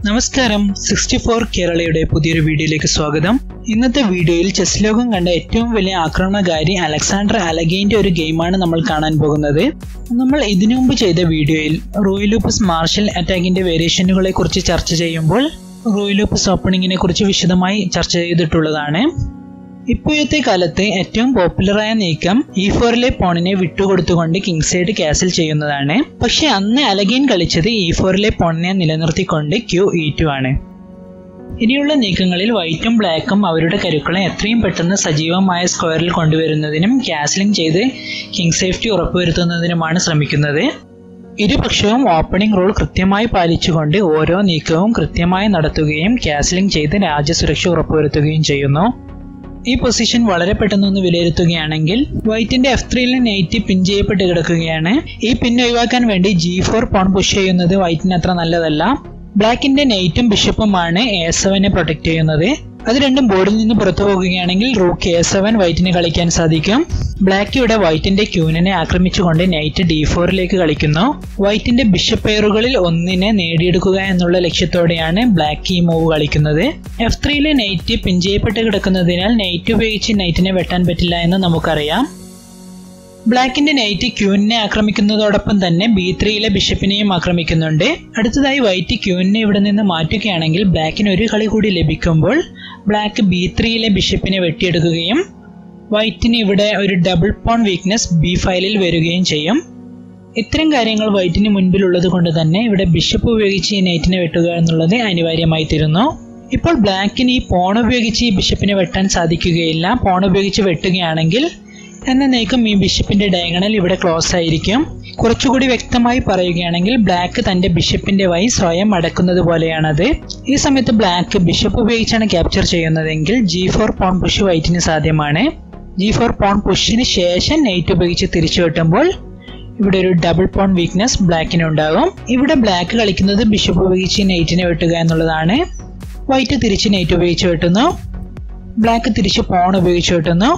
നമസ്കാരം sixty four കേരളയുടെ പുതിയൊരു വീഡിയോയിലേക്ക് സ്വാഗതം ഇന്നത്തെ വീഡിയോയിൽ ചെസ് ലോകം കണ്ട ഏറ്റവും വലിയ ആക്രമണകാരി അലക്സാണ്ടർ അലഗൈന്റെ ഒരു ഗെയിമാണ് നമ്മൾ കാണാൻ പോകുന്നത് നമ്മൾ ഇതിനു മുമ്പ് ചെയ്ത വീഡിയോയിൽ റോയിലൂപ്പസ് മാർഷൽ അറ്റാക്കിന്റെ വേരിയേഷനുകളെ കുറിച്ച് ചർച്ച ചെയ്യുമ്പോൾ റോയിലൂപ്പസ് ഓപ്പണിങ്ങിനെ കുറിച്ച് വിശദമായി ചർച്ച ചെയ്തിട്ടുള്ളതാണ് ഇപ്പോഴത്തെ കാലത്ത് ഏറ്റവും പോപ്പുലറായ നീക്കം ഇ ഫോറിലെ പോണിനെ വിട്ടുകൊടുത്തുകൊണ്ട് കിങ് സൈഡ് ക്യാസിൽ ചെയ്യുന്നതാണ് പക്ഷെ അന്ന് അലഗൈൻ കളിച്ചത് ഇ ഫോറിലെ പോണിനെ നിലനിർത്തിക്കൊണ്ട് ക്യൂ ഇ ടു ആണ് ഇനിയുള്ള നീക്കങ്ങളിൽ വൈറ്റും ബ്ലാക്കും അവരുടെ കരുക്കളെ എത്രയും പെട്ടെന്ന് സജീവമായ സ്ക്വയറിൽ കൊണ്ടുവരുന്നതിനും ക്യാസിലിംഗ് ചെയ്ത് കിങ് സേഫ്റ്റി ഉറപ്പുവരുത്തുന്നതിനുമാണ് ശ്രമിക്കുന്നത് ഇരുപക്ഷവും ഓപ്പണിംഗ് റൂൾ കൃത്യമായി പാലിച്ചുകൊണ്ട് ഓരോ നീക്കവും കൃത്യമായി നടത്തുകയും ക്യാസിലിംഗ് ചെയ്ത് രാജ്യസുരക്ഷ ഉറപ്പുവരുത്തുകയും ചെയ്യുന്നു ഈ പൊസിഷൻ വളരെ പെട്ടെന്നൊന്ന് വിലയിരുത്തുകയാണെങ്കിൽ വൈറ്റിന്റെ എഫ് ത്രീയിലെ നൈറ്റ് പിൻ ചെയ്യപ്പെട്ട് കിടക്കുകയാണ് ഈ പിൻ ഒഴിവാക്കാൻ വേണ്ടി ജി ഫോർ പോൺ പുഷ് ചെയ്യുന്നത് വൈറ്റിന് അത്ര നല്ലതല്ല ബ്ലാക്കിന്റെ നൈറ്റും ബിഷപ്പുമാണ് എ സെവനെ പ്രൊട്ടക്ട് ചെയ്യുന്നത് അത് രണ്ടും ബോർഡിൽ നിന്ന് പുറത്തു പോകുകയാണെങ്കിൽ റൂക്ക് എ സെവൻ വൈറ്റിന് കളിക്കാൻ സാധിക്കും ബ്ലാക്ക് ഇവിടെ വൈറ്റിന്റെ ക്യൂനിനെ ആക്രമിച്ചുകൊണ്ട് നൈറ്റ് ഡി ഫോറിലേക്ക് കളിക്കുന്നു വൈറ്റിന്റെ ബിഷപ്പ് പെയറുകളിൽ ഒന്നിനെ നേടിയെടുക്കുക എന്നുള്ള ലക്ഷ്യത്തോടെയാണ് ബ്ലാക്ക് ഈ മൂവ് കളിക്കുന്നത് എഫ് ത്രീയിലെ നൈറ്റ് പിൻ ചെയ്യപ്പെട്ട് കിടക്കുന്നതിനാൽ നൈറ്റ് ഉപയോഗിച്ച് നൈറ്റിനെ വെട്ടാൻ പറ്റില്ല എന്ന് നമുക്കറിയാം ബ്ലാക്കിന്റെ നൈറ്റ് ക്യൂനിനെ ആക്രമിക്കുന്നതോടൊപ്പം തന്നെ ബി ത്രീയിലെ ബിഷപ്പിനെയും ആക്രമിക്കുന്നുണ്ട് അടുത്തതായി വൈറ്റ് ക്യൂനിനെ ഇവിടെ നിന്ന് മാറ്റുകയാണെങ്കിൽ ബ്ലാക്കിന് ഒരു കളി കൂടി ലഭിക്കുമ്പോൾ ബ്ലാക്ക് ബി ത്രീയിലെ ബിഷപ്പിനെ വെട്ടിയെടുക്കുകയും വൈറ്റിന് ഇവിടെ ഒരു ഡബിൾ പോൺ വീക്ക്നെസ് ബി ഫയലിൽ വരികയും ചെയ്യും ഇത്തരം കാര്യങ്ങൾ വൈറ്റിന് മുൻപിലുള്ളത് കൊണ്ട് തന്നെ ഇവിടെ ബിഷപ്പ് ഉപയോഗിച്ച് ഈ നൈറ്റിനെ വെട്ടുക എന്നുള്ളത് അനിവാര്യമായി തീരുന്നു ഇപ്പോൾ ബ്ലാക്കിന് ഈ പോൺ ഉപയോഗിച്ച് ഈ ബിഷപ്പിനെ വെട്ടാൻ സാധിക്കുകയില്ല പോൺ ഉപയോഗിച്ച് വെട്ടുകയാണെങ്കിൽ എന്ന നീക്കം ഈ ബിഷപ്പിന്റെ ഡയഗണൽ ഇവിടെ ക്ലോസ് ആയിരിക്കും കുറച്ചുകൂടി വ്യക്തമായി പറയുകയാണെങ്കിൽ ബ്ലാക്ക് തന്റെ ബിഷപ്പിന്റെ വൈ സ്വയം അടക്കുന്നത് പോലെയാണത് ഈ സമയത്ത് ബ്ലാക്ക് ബിഷപ്പ് ഉപയോഗിച്ചാണ് ക്യാപ്ചർ ചെയ്യുന്നതെങ്കിൽ ജി ഫോർ പോൺ പുഷ് വൈറ്റിന് സാധ്യമാണ് ജി ഫോർ പോൺ പുഷിന് ശേഷം നൈറ്റ് ഉപയോഗിച്ച് തിരിച്ചു വെട്ടുമ്പോൾ ഇവിടെ ഒരു ഡബിൾ പോൺ വീക്ക്നെസ് ബ്ലാക്കിന് ഉണ്ടാകും ഇവിടെ ബ്ലാക്ക് കളിക്കുന്നത് ബിഷപ്പ് ഉപയോഗിച്ച് നൈറ്റിനെ വെട്ടുക എന്നുള്ളതാണ് വൈറ്റ് തിരിച്ച് നൈറ്റ് ഉപയോഗിച്ച് വെട്ടുന്നു ബ്ലാക്ക് തിരിച്ച് പോൺ ഉപയോഗിച്ച് വെട്ടുന്നു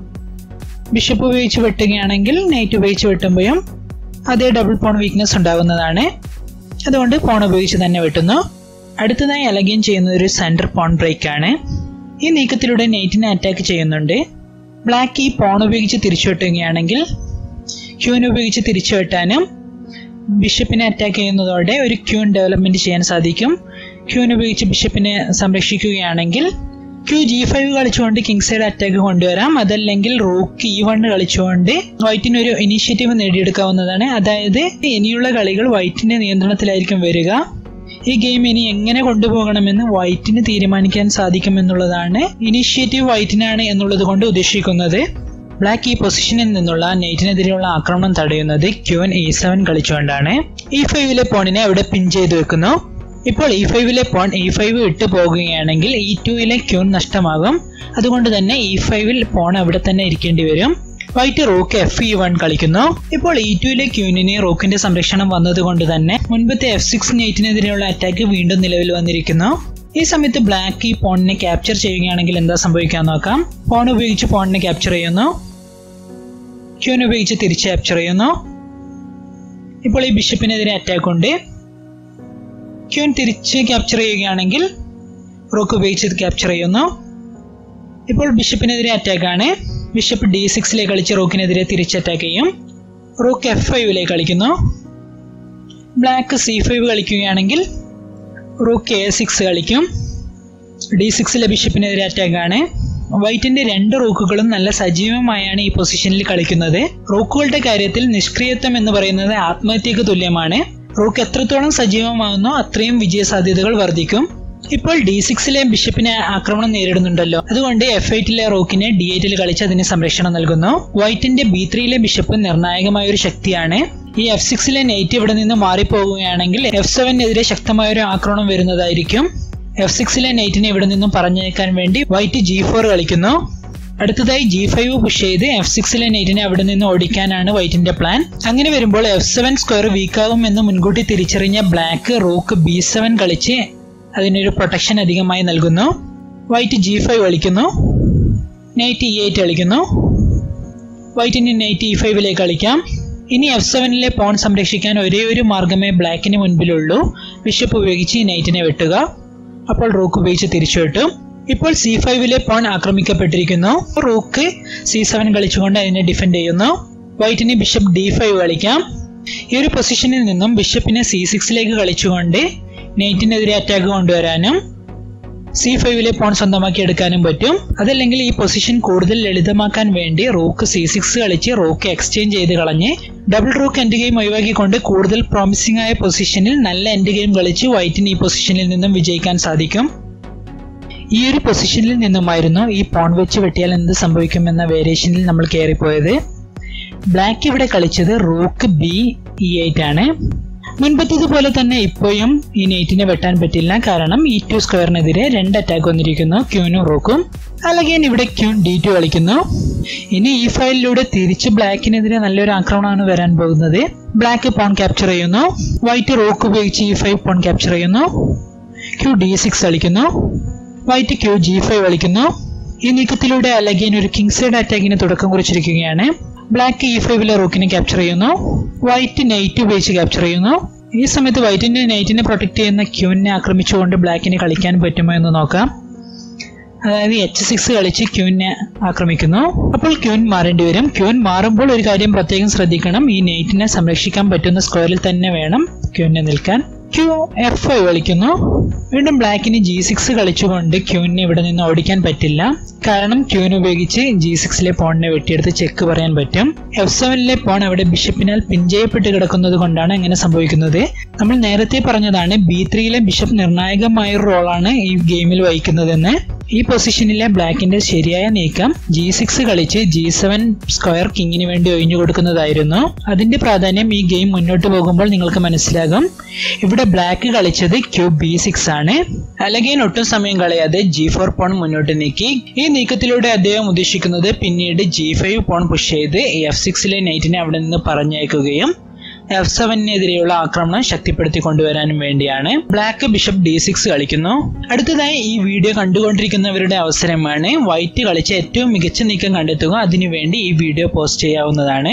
ബിഷപ്പ് ഉപയോഗിച്ച് വെട്ടുകയാണെങ്കിൽ നൈറ്റ് ഉപയോഗിച്ച് വെട്ടുമ്പോഴും അതേ ഡബിൾ പോൺ വീക്ക്നെസ് ഉണ്ടാകുന്നതാണ് അതുകൊണ്ട് പോൺ ഉപയോഗിച്ച് തന്നെ വെട്ടുന്നു അടുത്തതായി അലഗൈൻ ചെയ്യുന്നത് ഒരു സെന്റർ പോൺ ബ്രേക്ക് ആണ് ഈ നീക്കത്തിലൂടെ നൈറ്റിനെ അറ്റാക്ക് ചെയ്യുന്നുണ്ട് ബ്ലാക്ക് ഈ പോൺ ഉപയോഗിച്ച് തിരിച്ചു വെട്ടുകയാണെങ്കിൽ ക്യൂൻ ഉപയോഗിച്ച് തിരിച്ചു വെട്ടാനും ബിഷപ്പിനെ അറ്റാക്ക് ചെയ്യുന്നതോടെ ഒരു ക്യൂൻ ഡെവലപ്മെന്റ് ചെയ്യാൻ സാധിക്കും ക്യൂൻ ഉപയോഗിച്ച് ബിഷപ്പിനെ സംരക്ഷിക്കുകയാണെങ്കിൽ ക്യൂ ജി ഫൈവ് കളിച്ചുകൊണ്ട് കിങ് സൈഡ് അറ്റാക്ക് കൊണ്ടുവരാം അതല്ലെങ്കിൽ റൂക്ക് ഇ വൺ കളിച്ചുകൊണ്ട് വൈറ്റിന് ഒരു ഇനീഷ്യേറ്റീവ് നേടിയെടുക്കാവുന്നതാണ് അതായത് ഇനിയുള്ള കളികൾ വൈറ്റിന്റെ നിയന്ത്രണത്തിലായിരിക്കും വരിക ഈ ഗെയിം ഇനി എങ്ങനെ കൊണ്ടുപോകണമെന്ന് വൈറ്റിന് തീരുമാനിക്കാൻ സാധിക്കുമെന്നുള്ളതാണ് ഇനീഷ്യേറ്റീവ് വൈറ്റിനാണ് എന്നുള്ളത് കൊണ്ട് ഉദ്ദേശിക്കുന്നത് ബ്ലാക്ക് ഈ പൊസിഷനിൽ നിന്നുള്ള നൈറ്റിനെതിരെയുള്ള ആക്രമണം തടയുന്നത് ക്യൂൻ ഇ സെവൻ കളിച്ചുകൊണ്ടാണ് ഇ ഫൈവിലെ പോണിനെ അവിടെ പിൻ ചെയ്തു വെക്കുന്നു ഇപ്പോൾ ഇ ഫൈവിലെ പോൺ ഇ ഫൈവ് ഇട്ട് പോകുകയാണെങ്കിൽ ഇ ടുവിലെ ക്യൂൺ നഷ്ടമാകും അതുകൊണ്ട് തന്നെ ഇ ഫൈവിൽ പോൺ അവിടെ തന്നെ ഇരിക്കേണ്ടി വരും white rook f e one കളിക്കുന്നു ഇപ്പോൾ ഇ ടുവിലെ ക്യൂനിന് റോക്കിന്റെ സംരക്ഷണം വന്നതുകൊണ്ട് തന്നെ മുൻപത്തെ എഫ് സിക്സ് നൈറ്റിനെതിരെയുള്ള അറ്റാക്ക് വീണ്ടും നിലവിൽ വന്നിരിക്കുന്നു ഈ സമയത്ത് ബ്ലാക്ക് ഈ പോണിനെ ക്യാപ്ചർ ചെയ്യുകയാണെങ്കിൽ എന്താ സംഭവിക്കാൻ നോക്കാം പോൺ ഉപയോഗിച്ച് പോണിനെ ക്യാപ്ചർ ചെയ്യുന്നു ക്യൂൻ ഉപയോഗിച്ച് തിരിച്ച് ക്യാപ്ചർ ചെയ്യുന്നു ഇപ്പോൾ ഈ ബിഷപ്പിനെതിരെ അറ്റാക്ക് ഉണ്ട് ക്യൂൻ തിരിച്ച് ക്യാപ്ചർ ചെയ്യുകയാണെങ്കിൽ റോക്ക് ഉപയോഗിച്ച് ക്യാപ്ചർ ചെയ്യുന്നു ഇപ്പോൾ ബിഷപ്പിനെതിരെ അറ്റാക്ക് ആണ് ബിഷപ്പ് ഡി സിക്സിലേക്ക് കളിച്ച് റോക്കിനെതിരെ തിരിച്ച് അറ്റാക്ക് ചെയ്യും റോക്ക് എഫ് ഫൈവിലേക്ക് കളിക്കുന്നു ബ്ലാക്ക് സി ഫൈവ് കളിക്കുകയാണെങ്കിൽ റോക്ക് എ സിക്സ് കളിക്കും ഡി സിക്സിലെ ബിഷപ്പിനെതിരെ അറ്റാക്ക് ആണ് വൈറ്റിന്റെ രണ്ട് റൂക്കുകളും നല്ല സജീവമായാണ് ഈ പൊസിഷനിൽ കളിക്കുന്നത് റൂക്കുകളുടെ കാര്യത്തിൽ നിഷ്ക്രിയത്വം എന്ന് പറയുന്നത് ആത്മഹത്യക്ക് തുല്യമാണ് റൂക്ക് എത്രത്തോളം സജീവമാകുന്നോ അത്രയും വിജയ സാധ്യതകൾ വർദ്ധിക്കും ഇപ്പോൾ ഡി സിക്സിലെ ബിഷപ്പിനെ ആക്രമണം നേരിടുന്നുണ്ടല്ലോ അതുകൊണ്ട് എഫ് എയ്റ്റിലെ റോക്കിനെ ഡി എയ്റ്റിൽ കളിച്ച് അതിന് സംരക്ഷണം നൽകുന്നു വൈറ്റിന്റെ ബി ത്രീയിലെ ബിഷപ്പ് നിർണായകമായ ഒരു ശക്തിയാണ് ഈ എഫ് സിക്സിലെ നൈറ്റ് ഇവിടെ നിന്ന് മാറിപ്പോവുകയാണെങ്കിൽ എഫ് സെവനെതിരെ ശക്തമായ ഒരു ആക്രമണം വരുന്നതായിരിക്കും എഫ് സിക്സിലെ നൈറ്റിനെ ഇവിടെ നിന്നും പറഞ്ഞേക്കാൻ വേണ്ടി വൈറ്റ് ജി ഫോർ കളിക്കുന്നു അടുത്തതായി ജി ഫൈവ് പുഷ് ചെയ്ത് എഫ് സിക്സിലെ നൈറ്റിനെ അവിടെ നിന്ന് ഓടിക്കാനാണ് വൈറ്റിന്റെ പ്ലാൻ അങ്ങനെ വരുമ്പോൾ എഫ് സെവൻ സ്ക്വയർ വീക്കാകും എന്ന് മുൻകൂട്ടി തിരിച്ചറിഞ്ഞ ബ്ലാക്ക് റൂക്ക് ബി സെവൻ കളിച്ച് അതിനൊരു പ്രൊട്ടക്ഷൻ അധികമായി നൽകുന്നു വൈറ്റ് ജി ഫൈവ് കളിക്കുന്നു നൈറ്റ് ഇ എയ്റ്റ് കളിക്കുന്നു വൈറ്റിന് നൈറ്റ് ഇ ഫൈവിലേക്ക് കളിക്കാം ഇനി എഫ് സെവനിലെ പോൺ സംരക്ഷിക്കാൻ ഒരേ ഒരു മാർഗമേ ബ്ലാക്കിന് മുൻപിലുള്ളൂ ബിഷപ്പ് ഉപയോഗിച്ച് ഈ നൈറ്റിനെ വെട്ടുക അപ്പോൾ റൂക്ക് ഉപയോഗിച്ച് തിരിച്ചു വെട്ടും ഇപ്പോൾ സി ഫൈവിലെ പോൺ ആക്രമിക്കപ്പെട്ടിരിക്കുന്നു റൂക്ക് സി സെവൻ കളിച്ചുകൊണ്ട് അതിനെ ഡിഫെൻഡ് ചെയ്യുന്നു വൈറ്റിന് ബിഷപ്പ് ഡി ഫൈവ് കളിക്കാം ഈ ഒരു പൊസിഷനിൽ നിന്നും ബിഷപ്പിനെ സി സിക്സിലേക്ക് കളിച്ചുകൊണ്ട് നൈറ്റിനെതിരെ അറ്റാക്ക് കൊണ്ടുവരാനും സി ഫൈവിലെ പോൺ സ്വന്തമാക്കി എടുക്കാനും പറ്റും അതല്ലെങ്കിൽ ഈ പൊസിഷൻ കൂടുതൽ ലളിതമാക്കാൻ വേണ്ടി റൂക്ക് സി സിക്സ് കളിച്ച് റൂക്ക് എക്സ്ചേഞ്ച് ചെയ്ത് കളഞ്ഞ് ഡബിൾ റൂക്ക് എൻഡ് ഗെയിം ഒഴിവാക്കിക്കൊണ്ട് കൂടുതൽ പ്രോമിസിംഗ് ആയ പൊസിഷനിൽ നല്ല എൻഡ് ഗെയിം കളിച്ച് വൈറ്റിന് ഈ പൊസിഷനിൽ നിന്നും വിജയിക്കാൻ സാധിക്കും ഈ ഒരു പൊസിഷനിൽ നിന്നുമായിരുന്നു ഈ പോൺ വെച്ച് വെട്ടിയാൽ എന്ത് സംഭവിക്കുമെന്ന വേരിയേഷനിൽ നമ്മൾ കയറിപ്പോയത് ബ്ലാക്ക് ഇവിടെ കളിച്ചത് റൂക്ക് ബി ഇ എയ്റ്റ് ആണ് മുൻപത്തേതുപോലെ തന്നെ ഇപ്പോഴും ഈ നെയ്റ്റിനെ വെട്ടാൻ പറ്റില്ല കാരണം ഇ ടു സ്ക്വയറിനെതിരെ രണ്ട് അറ്റാക്ക് വന്നിരിക്കുന്നു ക്യൂനും റൂക്കും അല്ലെങ്കിൽ ഇവിടെ ക്യൂൻ ഡി ടു കളിക്കുന്നു ഇനി ഈ ഫയലിലൂടെ തിരിച്ച് ബ്ലാക്കിനെതിരെ നല്ലൊരു ആക്രമണമാണ് വരാൻ പോകുന്നത് ബ്ലാക്ക് പോൺ ക്യാപ്ചർ ചെയ്യുന്നു വൈറ്റ് റോക്ക് ഉപയോഗിച്ച് ഇ ഫൈവ് പോൺ ക്യാപ്ചർ ചെയ്യുന്നു ക്യൂ ഡി സിക്സ് കളിക്കുന്നു വൈറ്റ് ക്യൂ ജി ഫൈവ് കളിക്കുന്നു ഈ നീക്കത്തിലൂടെ അലഗീൻ ഒരു കിങ് സൈഡ് അറ്റാക്കിന് തുടക്കം കുറിച്ചിരിക്കുകയാണ് ബ്ലാക്ക് ഇ ഫൈവിലെ റൂക്കിനെ ക്യാപ്ചർ ചെയ്യുന്നു വൈറ്റ് നൈറ്റ് ഉപയോഗിച്ച് ക്യാപ്ചർ ചെയ്യുന്നു ഈ സമയത്ത് വൈറ്റിന്റെ നൈറ്റിനെ പ്രൊട്ടക്ട് ചെയ്യുന്ന ക്യൂവിനെ ആക്രമിച്ചുകൊണ്ട് ബ്ലാക്കിന് കളിക്കാൻ പറ്റുമോ എന്ന് നോക്കാം അതായത് എച്ച് സിക്സ് കളിച്ച് ക്യൂവിനെ ആക്രമിക്കുന്നു അപ്പോൾ ക്യൂൻ മാറേണ്ടി വരും ക്യൂൻ മാറുമ്പോൾ ഒരു കാര്യം പ്രത്യേകം ശ്രദ്ധിക്കണം ഈ നൈറ്റിനെ സംരക്ഷിക്കാൻ പറ്റുന്ന സ്ക്വയറിൽ തന്നെ വേണം ക്യൂവിനെ നിൽക്കാൻ ക്യൂ എഫ് ഫൈവ് കളിക്കുന്നു വീണ്ടും ബ്ലാക്കിന് ജി സിക്സ് കളിച്ചുകൊണ്ട് ക്യൂവിനെ ഇവിടെ നിന്ന് ഓടിക്കാൻ പറ്റില്ല കാരണം ക്യൂവിന് ഉപയോഗിച്ച് ജി സിക്സിലെ പോണിനെ വെട്ടിയെടുത്ത് ചെക്ക് പറയാൻ പറ്റും എഫ് സെവനിലെ പോൺ അവിടെ ബിഷപ്പിനാൽ പിൻ ചെയ്യപ്പെട്ട് കിടക്കുന്നത് കൊണ്ടാണ് അങ്ങനെ സംഭവിക്കുന്നത് നമ്മൾ നേരത്തെ പറഞ്ഞതാണ് ബി ത്രീയിലെ ബിഷപ്പ് നിർണായകമായ ഒരു റോളാണ് ഈ ഗെയിമിൽ വഹിക്കുന്നതെന്ന് ഈ പൊസിഷനിലെ ബ്ലാക്കിന്റെ ശരിയായ നീക്കം ജി സിക്സ് കളിച്ച് ജി സെവൻ സ്ക്വയർ കിങ്ങിന് വേണ്ടി ഒഴിഞ്ഞു കൊടുക്കുന്നതായിരുന്നു അതിന്റെ പ്രാധാന്യം ഈ ഗെയിം മുന്നോട്ട് പോകുമ്പോൾ നിങ്ങൾക്ക് മനസ്സിലാകും ഇവിടെ ബ്ലാക്ക് കളിച്ചത് ക്യൂ ബി സിക്സ് ആണ് അല്ലെങ്കിൽ ഒട്ടും സമയം കളയാതെ ജി ഫോർ പോൺ മുന്നോട്ട് നീക്കി ഈ നീക്കത്തിലൂടെ അദ്ദേഹം ഉദ്ദേശിക്കുന്നത് പിന്നീട് ജി ഫൈവ് പോൺ പുഷ് ചെയ്ത് എഫ് സിക്സിലെ നൈറ്റിനെ അവിടെ നിന്ന് പറഞ്ഞയക്കുകയും എഫ് സെവനെതിരെയുള്ള ആക്രമണം ശക്തിപ്പെടുത്തി കൊണ്ടുവരാനും വേണ്ടിയാണ് ബ്ലാക്ക് ബിഷപ്പ് ഡി സിക്സ് കളിക്കുന്നു അടുത്തതായി ഈ വീഡിയോ കണ്ടുകൊണ്ടിരിക്കുന്നവരുടെ അവസരമാണ് വൈറ്റ് കളിച്ച ഏറ്റവും മികച്ച നീക്കം കണ്ടെത്തുക അതിനുവേണ്ടി ഈ വീഡിയോ പോസ്റ്റ് ചെയ്യാവുന്നതാണ്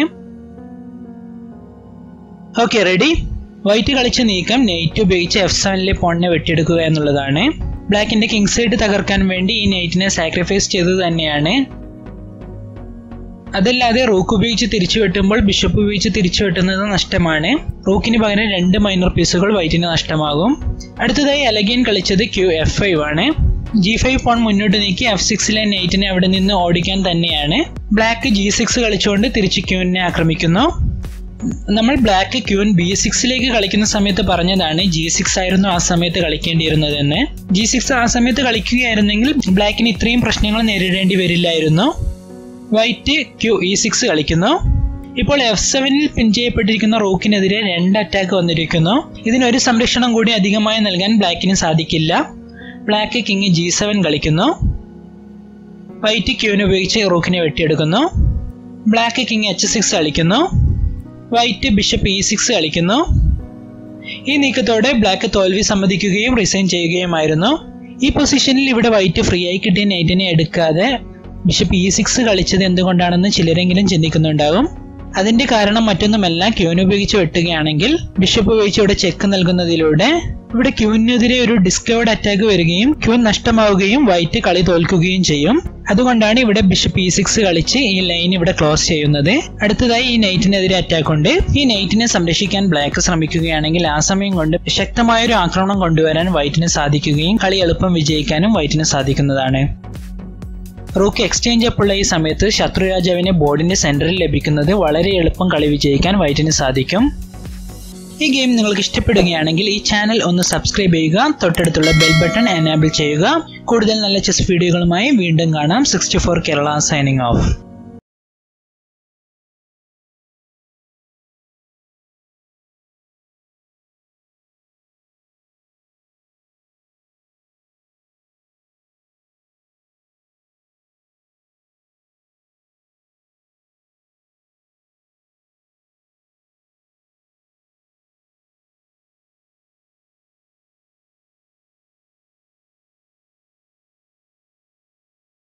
ഓക്കെ റെഡി വൈറ്റ് കളിച്ച നീക്കം നെയ്റ്റ് ഉപയോഗിച്ച് എഫ് സെവനിലെ പോണിനെ വെട്ടിയെടുക്കുക എന്നുള്ളതാണ് ബ്ലാക്കിന്റെ കിങ് സൈഡ് തകർക്കാൻ വേണ്ടി ഈ നൈറ്റിനെ സാക്രിഫൈസ് ചെയ്തത് തന്നെയാണ് അതല്ലാതെ റൂക്ക് ഉപയോഗിച്ച് തിരിച്ചു വെട്ടുമ്പോൾ ബിഷപ്പ് ഉപയോഗിച്ച് തിരിച്ചു വെട്ടുന്നത് നഷ്ടമാണ് റൂക്കിന് പകരം രണ്ട് മൈനർ പീസുകൾ വൈറ്റിന് നഷ്ടമാകും അടുത്തതായി അലഗീൻ കളിച്ചത് ക്യൂ എഫ് ഫൈവ് ആണ് ജി ഫൈവ് പോൺ മുന്നോട്ട് നീക്കി എഫ് സിക്സിലെ നൈറ്റിനെ അവിടെ നിന്ന് ഓടിക്കാൻ തന്നെയാണ് ബ്ലാക്ക് ജി സിക്സ് കളിച്ചുകൊണ്ട് തിരിച്ച് ക്യൂവിനെ ആക്രമിക്കുന്നു നമ്മൾ ബ്ലാക്ക് ക്യൂൻ ബി സിക്സിലേക്ക് കളിക്കുന്ന സമയത്ത് പറഞ്ഞതാണ് ജി സിക്സ് ആയിരുന്നു ആ സമയത്ത് കളിക്കേണ്ടിയിരുന്നതെന്ന് ജി സിക്സ് ആ സമയത്ത് കളിക്കുകയായിരുന്നെങ്കിൽ ബ്ലാക്കിന് ഇത്രയും പ്രശ്നങ്ങൾ നേരിടേണ്ടി വരില്ലായിരുന്നു വൈറ്റ് ക്യൂ ഇ സിക്സ് കളിക്കുന്നു ഇപ്പോൾ എഫ് സെവനിൽ പിൻ ചെയ്യപ്പെട്ടിരിക്കുന്ന റൂക്കിനെതിരെ രണ്ട് അറ്റാക്ക് വന്നിരിക്കുന്നു ഇതിനൊരു സംരക്ഷണം കൂടി അധികമായി നൽകാൻ ബ്ലാക്കിന് സാധിക്കില്ല ബ്ലാക്ക് കിങ് ജി സെവൻ കളിക്കുന്നു വൈറ്റ് ക്യൂവിനെ ഉപയോഗിച്ച് റൂക്കിനെ വെട്ടിയെടുക്കുന്നു ബ്ലാക്ക് കിങ് എച്ച് സിക്സ് കളിക്കുന്നു വൈറ്റ് ബിഷപ്പ് ഇ സിക്സ് കളിക്കുന്നു ഈ നീക്കത്തോടെ ബ്ലാക്ക് തോൽവി സമ്മതിക്കുകയും റിസൈൻ ചെയ്യുകയുമായിരുന്നു ഈ പൊസിഷനിൽ ഇവിടെ വൈറ്റ് ഫ്രീ ആയി കിട്ടിയ നൈറ്റിനെ എടുക്കാതെ ബിഷപ്പ് ഇ സിക്സ് കളിച്ചത് എന്തുകൊണ്ടാണെന്ന് ചിലരെങ്കിലും ചിന്തിക്കുന്നുണ്ടാകും അതിന്റെ കാരണം മറ്റൊന്നുമല്ല ക്യൂൻ ഉപയോഗിച്ച് വെട്ടുകയാണെങ്കിൽ ബിഷപ്പ് ഉപയോഗിച്ച് ഇവിടെ ചെക്ക് നൽകുന്നതിലൂടെ ഇവിടെ ക്യൂവിനെതിരെ ഒരു ഡിസ്കവേർഡ് അറ്റാക്ക് വരികയും ക്യൂൻ നഷ്ടമാവുകയും വൈറ്റ് കളി തോൽക്കുകയും ചെയ്യും അതുകൊണ്ടാണ് ഇവിടെ ബിഷപ്പ് ഇ സിക്സ് കളിച്ച് ഈ ലൈൻ ഇവിടെ ക്ലോസ് ചെയ്യുന്നത് അടുത്തതായി ഈ നൈറ്റിനെതിരെ അറ്റാക്ക് ഉണ്ട് ഈ നൈറ്റിനെ സംരക്ഷിക്കാൻ ബ്ലാക്ക് ശ്രമിക്കുകയാണെങ്കിൽ ആ സമയം കൊണ്ട് ശക്തമായ ഒരു ആക്രമണം കൊണ്ടുവരാൻ വൈറ്റിന് സാധിക്കുകയും കളി എളുപ്പം വിജയിക്കാനും വൈറ്റിന് സാധിക്കുന്നതാണ് റൂക്ക് എക്സ്ചേഞ്ച് അപ്പുള്ള ഈ സമയത്ത് ശത്രു രാജാവിനെ ബോർഡിന്റെ സെന്ററിൽ ലഭിക്കുന്നത് വളരെ എളുപ്പം കളി വിജയിക്കാൻ വൈറ്റിന് സാധിക്കും ഈ ഗെയിം നിങ്ങൾക്ക് ഇഷ്ടപ്പെടുകയാണെങ്കിൽ ഈ ചാനൽ ഒന്ന് സബ്സ്ക്രൈബ് ചെയ്യുക തൊട്ടടുത്തുള്ള ബെൽ ബട്ടൺ എനാബിൾ ചെയ്യുക കൂടുതൽ നല്ല ചെസ് വീഡിയോകളുമായി വീണ്ടും കാണാം sixty four Kerala signing of